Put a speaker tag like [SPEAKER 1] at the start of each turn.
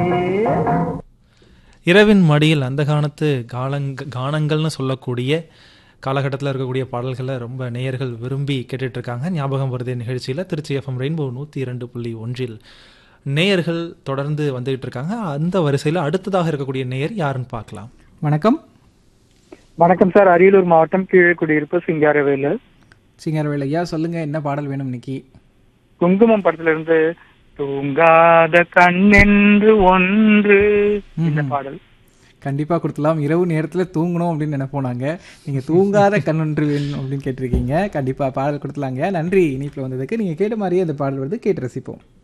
[SPEAKER 1] இரவின் மடியில் அந்த காலத்து காலங்க கானங்கள்னு சொல்லக்கூடிய காலகட்டத்தில் இருக்கக்கூடிய பாடல்களை ரொம்ப நேயர்கள் விரும்பி கேட்டுட்டு இருக்காங்க ஞாபகம் வருதே நிகழ்ச்சியில் திருச்சி எஃப்எம் ரெயின்போ நூற்றி இரண்டு புள்ளி ஒன்றில் நேயர்கள் தொடர்ந்து வந்துகிட்டு இருக்காங்க அந்த வரிசையில் அடுத்ததாக இருக்கக்கூடிய நேயர் யாருன்னு பார்க்கலாம்
[SPEAKER 2] வணக்கம்
[SPEAKER 3] வணக்கம் சார் அரியலூர் மாவட்டம் கீழக்குடியிருப்பு சிங்காரவேலு
[SPEAKER 2] சிங்கர்வேல் ஐயா சொல்லுங்க என்ன பாடல் வேணும் இன்னைக்கு
[SPEAKER 3] குங்குமம் படத்துல இருந்து தூங்காத கண்ணென்று ஒன்று இந்த பாடல்
[SPEAKER 2] கண்டிப்பா கொடுக்கலாம் இரவு நேரத்துல தூங்கணும் அப்படின்னு நினைப்போம் நாங்க நீங்க தூங்காத கண்ணொன்று வேணும் அப்படின்னு கேட்டிருக்கீங்க கண்டிப்பா பாடல் கொடுத்துலாங்க நன்றி இனிப்புல வந்ததுக்கு நீங்க கேட்ட மாதிரியே அந்த பாடல் வருது கேட்டு ரசிப்போம்